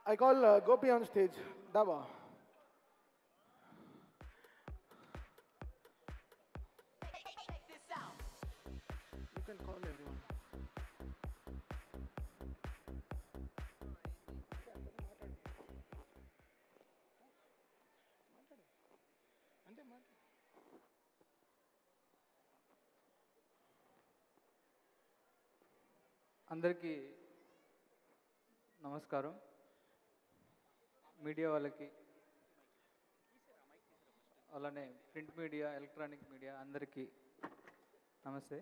I call uh, Gopi on stage. Dava. You can call everyone. అందరికీ నమస్కారం media వాళ్ళకి అలానే ప్రింట్ మీడియా ఎలక్ట్రానిక్ మీడియా అందరికీ నమస్తే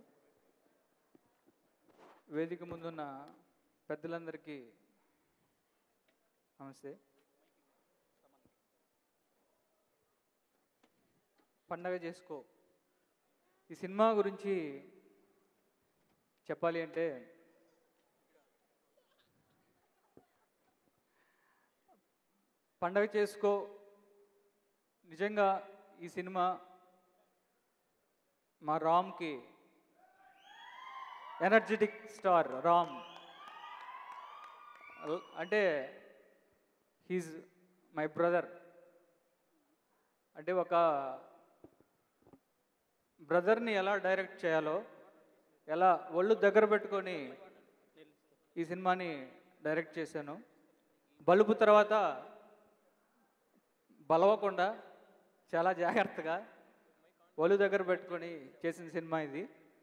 వేదిక ముందున్న పెద్దలందరికీ నమస్తే పండగ చేసుకో ఈ సినిమా గురించి చెప్పాలి అంటే పండగ చేసుకో నిజంగా ఈ సినిమా మా రామ్కి ఎనర్జెటిక్ స్టార్ రామ్ అల్- అంటే హీజ్ మై బ్రదర్ అంటే ఒక బ్రదర్ని ఎలా డైరెక్ట్ చేయాలో ఎలా ఒళ్ళు దగ్గర పెట్టుకొని ఈ సినిమాని డైరెక్ట్ చేశాను బలుపు తర్వాత బలవకుండా చాలా జాగ్రత్తగా ఒళ్ళు దగ్గర పెట్టుకొని చేసిన సినిమా ఇది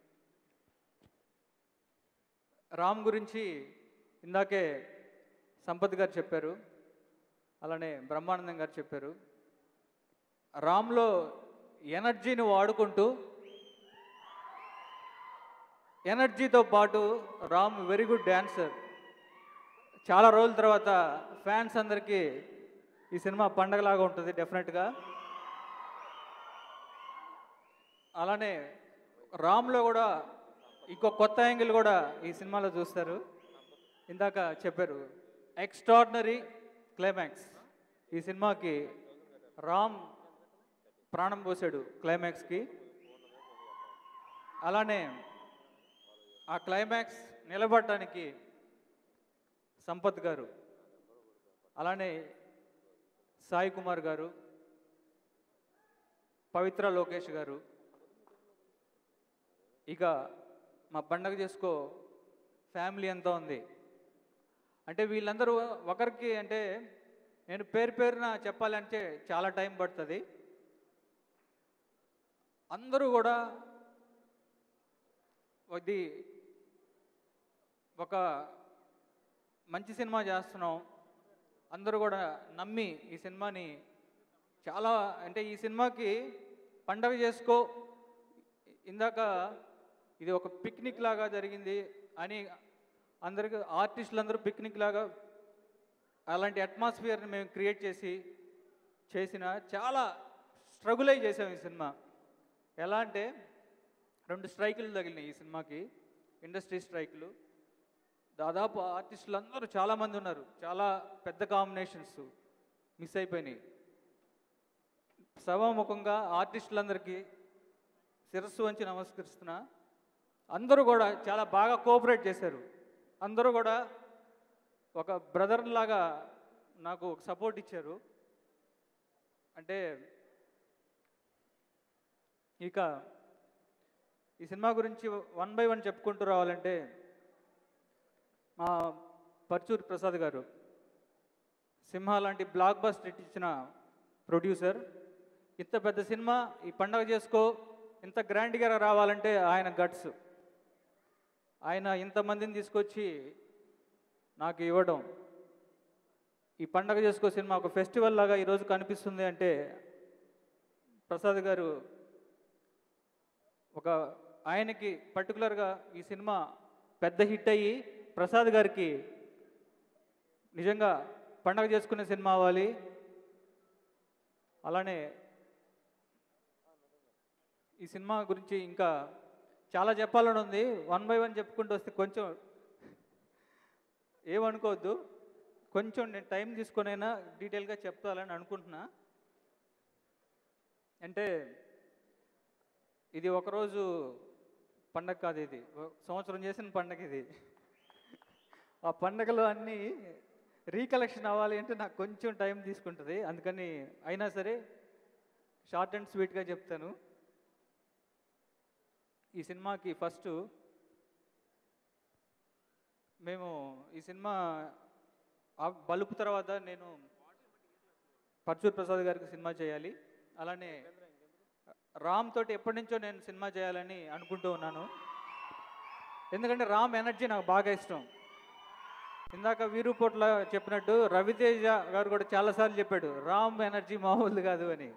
రామ్ గురించి ఇందాకే సంపత్ గారు చెప్పారు అలానే బ్రహ్మానందం గారు చెప్పారు రామ్లో ఎనర్జీని వాడుకుంటూ ఎనర్జీతో పాటు రామ్ వెరీ గుడ్ డ్యాన్సర్ చాలా రోజుల తర్వాత ఫ్యాన్స్ అందరికీ ఈ సినిమా పండగలాగా ఉంటుంది డెఫినెట్గా అలానే రామ్లో కూడా ఇంకో కొత్త యాంగిల్ కూడా ఈ సినిమాలో చూస్తారు ఇందాక చెప్పారు ఎక్స్ట్రాడినరీ క్లైమాక్స్ ఈ సినిమాకి రామ్ ప్రాణం పోసాడు క్లైమాక్స్కి అలానే ఆ క్లైమాక్స్ నిలబడటానికి సంపత్ గారు అలానే సాయి కుమార్ గారు పవిత్ర లోకేష్ గారు ఇక మా పండగ చేసుకో ఫ్యామిలీ అంతా ఉంది అంటే వీళ్ళందరూ ఒకరికి అంటే నేను పేరు పేరున చెప్పాలంటే చాలా టైం పడుతుంది అందరూ కూడా ఇది ఒక మంచి సినిమా చేస్తున్నాం అందరూ కూడా నమ్మి ఈ సినిమాని చాలా అంటే ఈ సినిమాకి పండగ చేసుకో ఇందాక ఇది ఒక పిక్నిక్ లాగా జరిగింది అని అందరికి ఆర్టిస్టులు అందరూ పిక్నిక్ లాగా అలాంటి అట్మాస్ఫియర్ని మేము క్రియేట్ చేసి చేసిన చాలా స్ట్రగుల్ అయి చేసాం ఈ సినిమా ఎలా అంటే రెండు స్ట్రైకులు తగిలినాయి ఈ సినిమాకి ఇండస్ట్రీ స్ట్రైకులు దాదాపు ఆర్టిస్టులు అందరూ చాలామంది ఉన్నారు చాలా పెద్ద కాంబినేషన్స్ మిస్ అయిపోయినాయి సభాముఖంగా ఆర్టిస్టులందరికీ శిరస్సు వంచి నమస్కరిస్తున్నా అందరూ కూడా చాలా బాగా కోఆపరేట్ చేశారు అందరూ కూడా ఒక బ్రదర్ లాగా నాకు సపోర్ట్ ఇచ్చారు అంటే ఇక ఈ సినిమా గురించి వన్ బై వన్ చెప్పుకుంటూ రావాలంటే మా పర్చూరి ప్రసాద్ గారు సింహ లాంటి బ్లాక్ బస్టర్ ఇచ్చిన ప్రొడ్యూసర్ ఇంత పెద్ద సినిమా ఈ పండగ చేసుకో ఇంత గ్రాండ్గా రావాలంటే ఆయన గట్స్ ఆయన ఇంతమందిని తీసుకొచ్చి నాకు ఇవ్వడం ఈ పండగ చేసుకో సినిమా ఒక ఫెస్టివల్ లాగా ఈరోజు కనిపిస్తుంది అంటే ప్రసాద్ గారు ఒక ఆయనకి పర్టికులర్గా ఈ సినిమా పెద్ద హిట్ అయ్యి ప్రసాద్ గారికి నిజంగా పండగ చేసుకునే సినిమా అవ్వాలి అలానే ఈ సినిమా గురించి ఇంకా చాలా చెప్పాలని ఉంది వన్ బై వన్ చెప్పుకుంటూ వస్తే కొంచెం ఏమనుకోవద్దు కొంచెం నేను టైం తీసుకొనైనా డీటెయిల్గా చెప్తాలని అనుకుంటున్నా అంటే ఇది ఒకరోజు పండగ కాదు ఇది ఒక సంవత్సరం చేసిన పండగ ఇది ఆ పండగలు అన్నీ రీకలెక్షన్ అవ్వాలి అంటే నాకు కొంచెం టైం తీసుకుంటుంది అందుకని అయినా సరే షార్ట్ అండ్ స్వీట్గా చెప్తాను ఈ సినిమాకి ఫస్ట్ మేము ఈ సినిమా ఆ- బలుపు తర్వాత నేను పర్చూర్ ప్రసాద్ గారికి సినిమా చేయాలి అలానే రామ్ తోటి ఎప్పటి నుంచో నేను సినిమా చేయాలని అనుకుంటూ ఉన్నాను ఎందుకంటే రామ్ ఎనర్జీ నాకు బాగా ఇష్టం ఇందాక వీరుపోట్ల చెప్పినట్టు రవితేజ గారు కూడా చాలాసార్లు చెప్పాడు రామ్ ఎనర్జీ మామూలు కాదు అని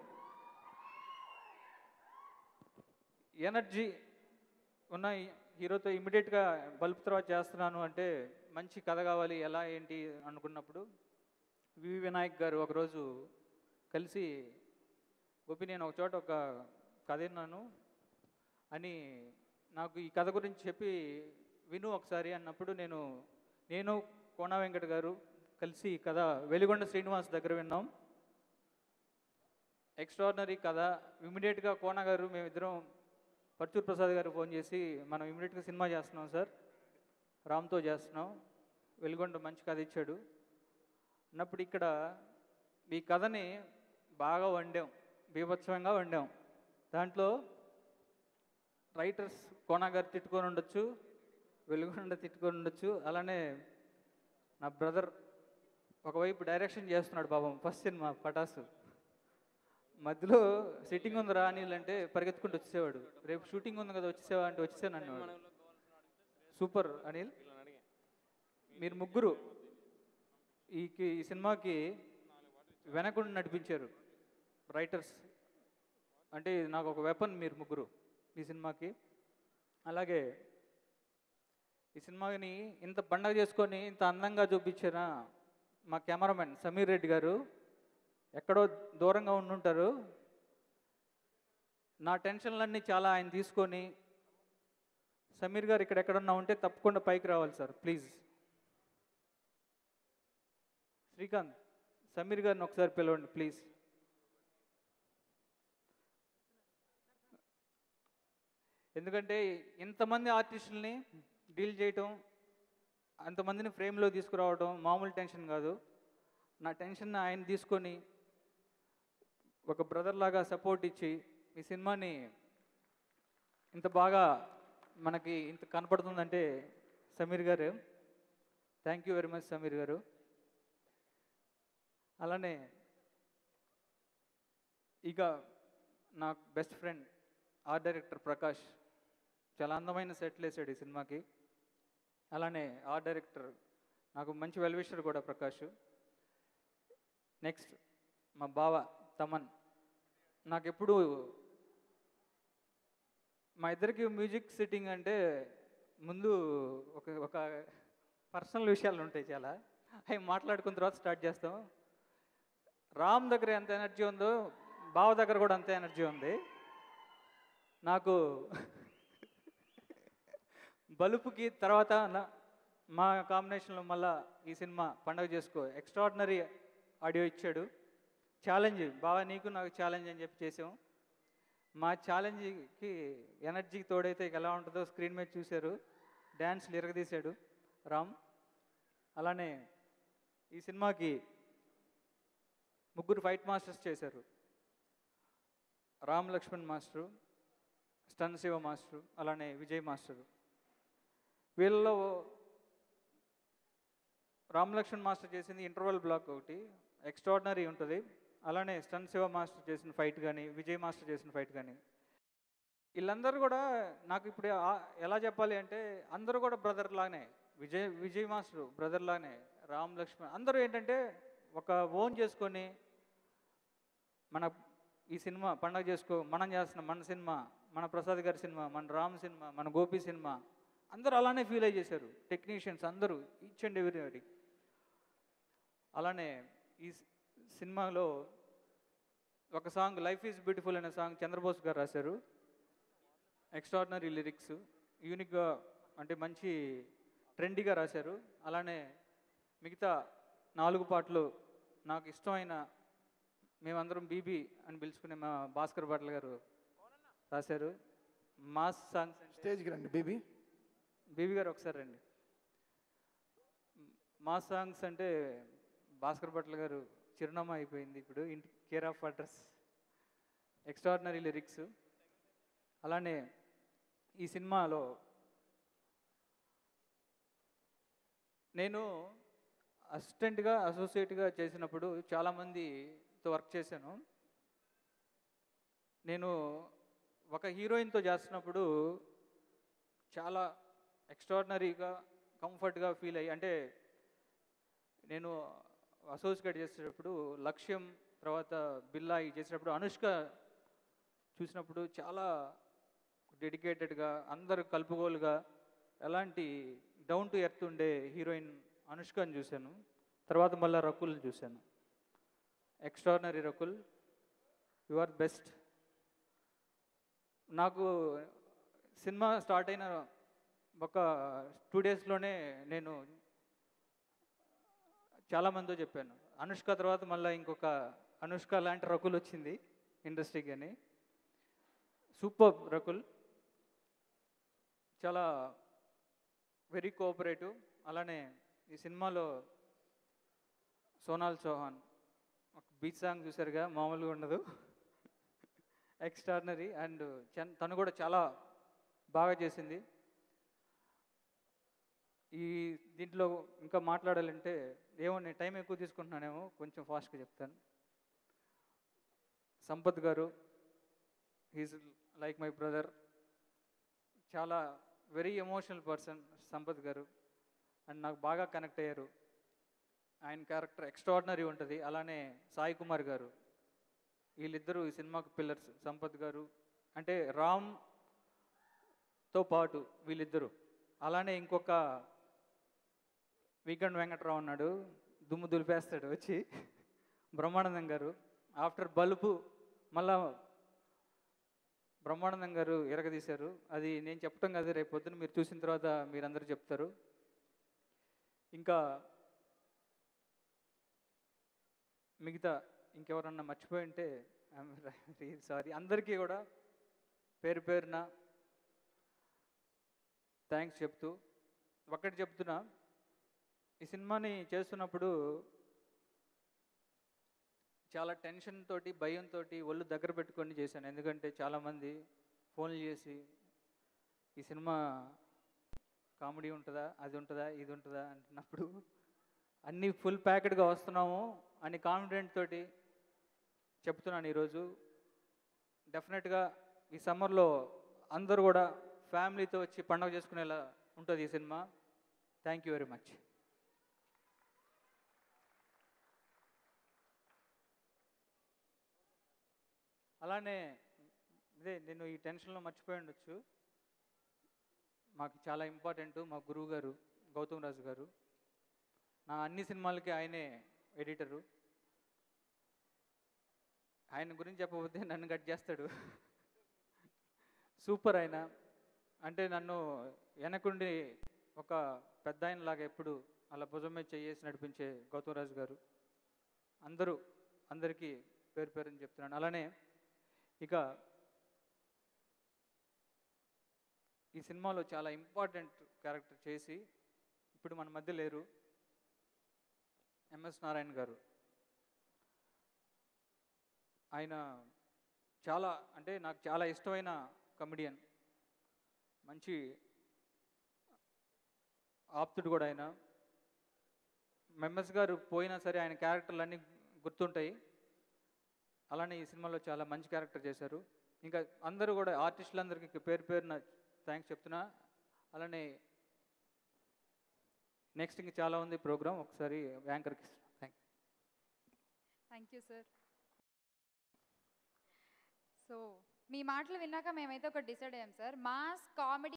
ఎనర్జీ ఉన్న ఈ- హీరోతో ఇమీడియట్గా బల్బ్ తర్వాత చేస్తున్నాను అంటే మంచి కథ కావాలి ఎలా ఏంటి అనుకున్నప్పుడు వి వినాయక్ గారు ఒకరోజు కలిసి గోపి నేను ఒక చోట ఒక కథ విన్నాను అని నాకు ఈ కథ గురించి చెప్పి విను ఒకసారి అన్నప్పుడు నేను నేను కోన వెంకట గారు కలిసి ఈ కథ వెలిగొండ శ్రీనివాస్ దగ్గర విన్నాం ఎక్స్ట్రాడినరీ కథ ఇమీడియట్గా కోన గారు మేమిద్దరం పర్చూర్ ప్రసాద్ గారు ఫోన్ చేసి మనం ఇమీడియట్గా సినిమా చేస్తున్నాం సార్ రామ్తో చేస్తున్నాం వెలుగొండ మంచి కథ ఇచ్చాడు అన్నప్పుడు ఇక్కడ ఈ కథని బాగా వండాం బీభత్సంగా వండాం దాంట్లో రైటర్స్ కోనా గారు తిట్టుకొని ఉండొచ్చు వెలుగొండ తిట్టుకొని ఉండొచ్చు అలానే నా బ్రదర్ ఒకవైపు డైరెక్షన్ చేస్తున్నాడు పాపం ఫస్ట్ సినిమా పటాసు మధ్యలో సిట్టింగ్ ఉందిరా అనిల్ అంటే పరిగెత్తుకుంటూ వచ్చేవాడు రేపు షూటింగ్ ఉంది కదా వచ్చేసావా అంటే వచ్చేసాను అన్నవాడు సూపర్ అనిల్ మీరు ముగ్గురు ఈ కి- ఈ సినిమాకి వెనకుండా నడిపించారు రైటర్స్ అంటే ఇది నాకు ఒక వెపన్ మీరు ముగ్గురు ఈ సినిమాకి అలాగే ఈ సినిమాని ఇంత పండగ చేసుకొని ఇంత అందంగా చూపించిన మా కెమెరామెన్ సమీర్ రెడ్డి గారు ఎక్కడో దూరంగా ఉండుంటారు నా టెన్షన్లన్నీ చాలా ఆయన తీసుకొని సమీర్ గారు ఇక్కడ ఎక్కడన్నా ఉంటే తప్పకుండా పైకి రావాలి సార్ ప్లీజ్ శ్రీకాంత్ సమీర్ గారిని ఒకసారి పిలవండి ప్లీజ్ ఎందుకంటే ఇంతమంది ఆర్టిస్టుల్ని డీల్ చేయటం అంతమందిని ఫ్రేమ్లో తీసుకురావడం మామూలు టెన్షన్ కాదు నా టెన్షన్ ఆయన తీసుకొని ఒక బ్రదర్ లాగా సపోర్ట్ ఇచ్చి ఈ సినిమాని ఇంత బాగా మనకి ఇంత కనపడుతుందంటే Sameer garu thank you very much Sameer garu అలానే ఇక నా best friend art director Prakash చాలా అందమైన సెట్లు వేసాడు ఈ సినిమాకి అలానే ఆర్ట్ డైరెక్టర్ నాకు మంచి వెల్విషర్ కూడా ప్రకాష్ నెక్స్ట్ మా బావ తమన్ నాకెప్పుడు మా ఇద్దరికి మ్యూజిక్ సిట్టింగ్ అంటే ముందు ఒక ఒక పర్సనల్ విషయాలు ఉంటాయి చాలా అవి మాట్లాడుకున్న తర్వాత స్టార్ట్ చేస్తాం రామ్ దగ్గర ఎంత ఎనర్జీ ఉందో బావ దగ్గర కూడా అంతే ఎనర్జీ ఉంది నాకు బలుపుకి తర్వాత నా- మా కాంబినేషన్లో మళ్ళా ఈ సినిమా పండగ చేసుకో ఎక్స్ట్రాడినరీ ఆడియో ఇచ్చాడు ఛాలెంజ్ బాగా నీకు నాకు ఛాలెంజ్ అని చెప్పి చేసాం మా ఛాలెంజ్కి ఎనర్జీకి తోడైతే ఇక ఎలా ఉంటుందో స్క్రీన్ మీద చూశారు డ్యాన్స్లు ఇరగదీశాడు రామ్ అలానే ఈ సినిమాకి ముగ్గురు ఫైట్ మాస్టర్స్ చేశారు Ram Lakshman master stun Shiva master అలానే విజయ్ మాస్టరు వీళ్ళలో రామ్ లక్ష్మణ్ మాస్టర్ చేసింది ఇంటర్వల్ బ్లాక్ ఒకటి ఎక్స్ట్రాడినరీ ఉంటుంది అలానే స్టన్ శివ మాస్టర్ చేసిన ఫైట్ కానీ విజయ్ మాస్టర్ చేసిన ఫైట్ కానీ వీళ్ళందరూ కూడా నాకు ఇప్పుడు ఆ- ఎలా చెప్పాలి అంటే అందరూ కూడా బ్రదర్ లానే విజయ్ విజయ్ మాస్టర్ బ్రదర్ లానే రామ్ లక్ష్మణ్ అందరూ ఏంటంటే ఒక ఓన్ చేసుకొని మన ఈ సినిమా పండగ చేసుకో మనం చేస్తున్నాం మన సినిమా మన ప్రసాద్ గారి సినిమా మన రామ్ సినిమా మన గోపి సినిమా అందరూ అలానే ఫీల్ అయ్యి చేశారు టెక్నీషియన్స్ అందరూ ఈచ్ అండ్ ఎవ్రీ అలానే ఈ సి- సినిమాలో ఒక సాంగ్ లైఫ్ ఈజ్ బ్యూటిఫుల్ అనే సాంగ్ చంద్రబోస్ గారు రాశారు ఎక్స్ట్రాడినరీ లిరిక్స్ యూనిక్గా అంటే మంచి ట్రెండీగా రాశారు అలానే మిగతా నాలుగు పాటలు నాకు ఇష్టమైన మేమందరం బీబీ అని పిలుచుకునే మా భాస్కర్ భట్ల గారు రాశారు మాస్ సాంగ్స్ అంటే స్టేజ్కి రండి బేబీ బీబీ గారు ఒకసారి రండి మా సాంగ్స్ అంటే భాస్కర్ భట్ల గారు చిరునామా అయిపోయింది ఇప్పుడు ఇంటి care of address extraordinary lyrics అలానే ఈ సినిమాలో నేను అసిస్టెంట్గా అసోసియేట్గా చేసినప్పుడు చాలామందితో వర్క్ చేశాను నేను ఒక హీరోయిన్తో చేస్తున్నప్పుడు చాలా ఎక్స్ట్రాడినరీగా కంఫర్ట్గా ఫీల్ అయ్యి అంటే నేను అసోసియేట్ చేసేటప్పుడు లక్ష్యం తర్వాత బిల్లాయి చేసేటప్పుడు అనుష్క చూసినప్పుడు చాలా డెడికేటెడ్గా అందరు కలుపుగోలుగా ఎలాంటి డౌన్ టు ఎర్త్ ఉండే హీరోయిన్ అనుష్కని చూశాను తర్వాత మళ్ళీ రకుల్ని చూశాను extraordinary Rakul you are best నాకు సినిమా స్టార్ట్ అయిన ఒక టూ డేస్లోనే నేను చాలామందితో చెప్పాను అనుష్క తర్వాత మళ్ళీ ఇంకొక అనుష్క లాంటి రకుల్ వచ్చింది ఇండస్ట్రీకి అని సూపర్ రకుల్ చాలా వెరీ కోఆపరేటివ్ అలానే ఈ సినిమాలో సోనాల్ చౌహాన్ ఒక బీచ్ సాంగ్ చూసారుగా మామూలుగా ఉండదు ఎక్స్ట్రాడినరీ అండ్ తను కూడా చాలా బాగా చేసింది ఈ దీంట్లో ఇంకా మాట్లాడాలంటే ఏమో నేను టైం ఎక్కువ తీసుకుంటున్నానేమో కొంచెం ఫాస్ట్గా చెప్తాను Sampath garu he's like my brother చాలా very emotional person Sampath garu and నాకు బాగా కనెక్ట్ అయ్యారు ఆయన క్యారెక్టర్ ఎక్స్ట్రాడినరీ ఉంటుంది అలానే సాయి కుమార్ గారు వీళ్ళిద్దరూ ఈ సినిమాకు పిల్లర్స్ సంపత్ గారు అంటే రామ్తో పాటు వీళ్ళిద్దరూ అలానే ఇంకొక వీకెండ్ వెంకట్రావు ఉన్నాడు దుమ్ము దులిపేస్తాడు వచ్చి బ్రహ్మానందం గారు ఆఫ్టర్ బలుపు మళ్ళా బ్రహ్మానందం గారు ఎరగదీశారు అది నేను చెప్పటం కాదు రేపు పొద్దున మీరు చూసిన తర్వాత మీరందరూ చెప్తారు ఇంకా మిగతా ఇంకెవరన్నా మర్చిపోయి ఉంటే సారీ అందరికీ కూడా పేరు పేరున థ్యాంక్స్ చెప్తూ ఒకటి చెప్తున్నా ఈ సినిమాని చేస్తున్నప్పుడు చాలా టెన్షన్ తోటి భయంతో ఒళ్ళు దగ్గర పెట్టుకొని చేశాను ఎందుకంటే చాలామంది ఫోన్లు చేసి ఈ సినిమా కామెడీ ఉంటుందా అది ఉంటుందా ఇది ఉంటుందా అంటున్నప్పుడు అన్నీ ఫుల్ ప్యాకెడ్గా వస్తున్నాము అని కాన్ఫిడెంట్ తోటి చెప్తున్నాను ఈరోజు డెఫినెట్గా ఈ సమ్మర్లో అందరూ కూడా ఫ్యామిలీతో వచ్చి పండుగ చేసుకునేలా ఉంటుంది ఈ cinema thank you very much అలానే ఇదే నేను ఈ టెన్షన్లో మర్చిపోయి ఉండొచ్చు మాకు చాలా ఇంపార్టెంట్ మా గురువు గారు గౌతమ్ రాజు గారు నా అన్ని సినిమాలకి ఆయనే ఎడిటరు ఆయన గురించి చెప్పకపోతే నన్ను కట్ చేస్తాడు సూపర్ ఆయన అంటే నన్ను వెనకుండి ఒక పెద్ద ఆయనలాగా ఎప్పుడు అలా భుజం మీద చేసి నడిపించే గౌతమ్ రాజు గారు అందరూ అందరికీ పేరు పేరుని చెప్తున్నాను అలానే ఇక ఈ సినిమాలో చాలా ఇంపార్టెంట్ క్యారెక్టర్ చేసి ఇప్పుడు మన మధ్య లేరు ఎంఎస్ నారాయణ గారు ఆయన చాలా అంటే నాకు చాలా ఇష్టమైన కమెడియన్ మంచి ఆప్తుడు కూడా ఆయన ఎంఎస్ గారు పోయినా సరే ఆయన క్యారెక్టర్లు అన్నీ గుర్తుంటాయి అలానే ఈ సినిమాలో చాలా మంచి క్యారెక్టర్ చేశారు ఇంకా అందరూ కూడా ఆర్టిస్టులందరికీ పేరు పేరున థ్యాంక్స్ చెప్తున్నా అలానే నెక్స్ట్ ఇంక చాలా ఉంది ప్రోగ్రామ్ ఒకసారి యాంకర్కి thank thank you sir so మీ మాటలు విన్నాక మేమైతే ఒకటి డిసైడ్ అయ్యాం సార్ మాస్ కామెడీ